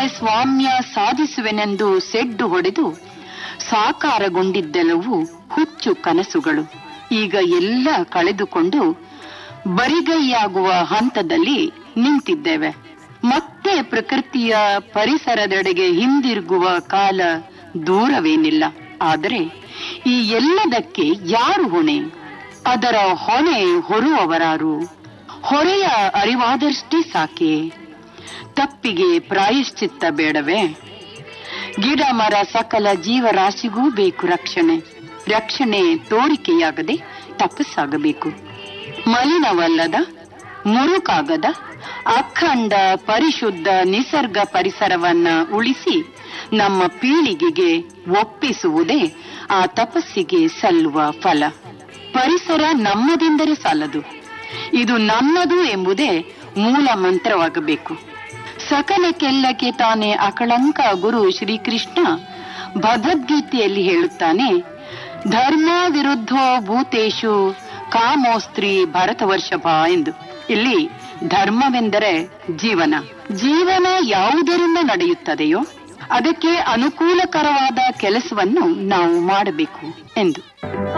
ಸ್ವಾಮ್ಯ ಸಾಧಿಸುವೆನೆಂದು ಸೆಡ್ಡು ಹೊಡೆದು ಸಾಕಾರಗೊಂಡಿದ್ದೆಲ್ಲವೂ ಹುಚ್ಚು ಕನಸುಗಳು ಈಗ ಎಲ್ಲ ಕಳೆದುಕೊಂಡು ಬರಿಗೈಯಾಗುವ ಹಂತದಲ್ಲಿ ನಿಂತಿದ್ದೇವೆ ಮತ್ತೆ ಪ್ರಕೃತಿಯ ಪರಿಸರದೆಡೆಗೆ ಹಿಂದಿರುಗುವ ಕಾಲ ದೂರವೇನಿಲ್ಲ ಆದರೆ ಈ ಎಲ್ಲದಕ್ಕೆ ಯಾರು ಹೊಣೆ ಅದರ ಹೊಣೆ ಹೊರುವವರಾರು ಹೊರೆಯ ಅರಿವಾದಷ್ಟೇ ಸಾಕೆ ತಪ್ಪಿಗೆ ಪ್ರಾಯಶ್ಚಿತ್ತ ಬೇಡವೇ ಗಿಡ ಮರ ಸಕಲ ಜೀವರಾಶಿಗೂ ಬೇಕು ರಕ್ಷಣೆ ರಕ್ಷಣೆ ತೋರಿಕೆಯಾಗದೆ ತಪಸ್ಸಾಗಬೇಕು ಮಲಿನವಲ್ಲದ ಮುರುಕಾಗದ ಅಖಂಡ ಪರಿಶುದ್ಧ ನಿಸರ್ಗ ಪರಿಸರವನ್ನ ಉಳಿಸಿ ನಮ್ಮ ಪೀಳಿಗೆಗೆ ಒಪ್ಪಿಸುವುದೇ ಆ ತಪಸ್ಸಿಗೆ ಸಲ್ಲುವ ಫಲ ಪರಿಸರ ನಮ್ಮದೆಂದರೆ ಸಾಲದು ಇದು ನಮ್ಮದು ಎಂಬುದೇ ಮೂಲ ಮಂತ್ರವಾಗಬೇಕು ಸಕಲಕ್ಕೆಲ್ಲಕ್ಕೆ ತಾನೇ ಅಕಳಂಕ ಗುರು ಶ್ರೀಕೃಷ್ಣ ಭಗವದ್ಗೀತೆಯಲ್ಲಿ ಹೇಳುತ್ತಾನೆ ಧರ್ಮ ವಿರುದ್ಧೋ ಭೂತೇಶು ಕಾಮೋಸ್ತ್ರಿ ಭರತವರ್ಷಭ ಎಂದು ಇಲ್ಲಿ ಧರ್ಮವೆಂದರೆ ಜೀವನ ಜೀವನ ಯಾವುದರಿಂದ ನಡೆಯುತ್ತದೆಯೋ ಅದಕ್ಕೆ ಅನುಕೂಲಕರವಾದ ಕೆಲಸವನ್ನು ನಾವು ಮಾಡಬೇಕು ಎಂದು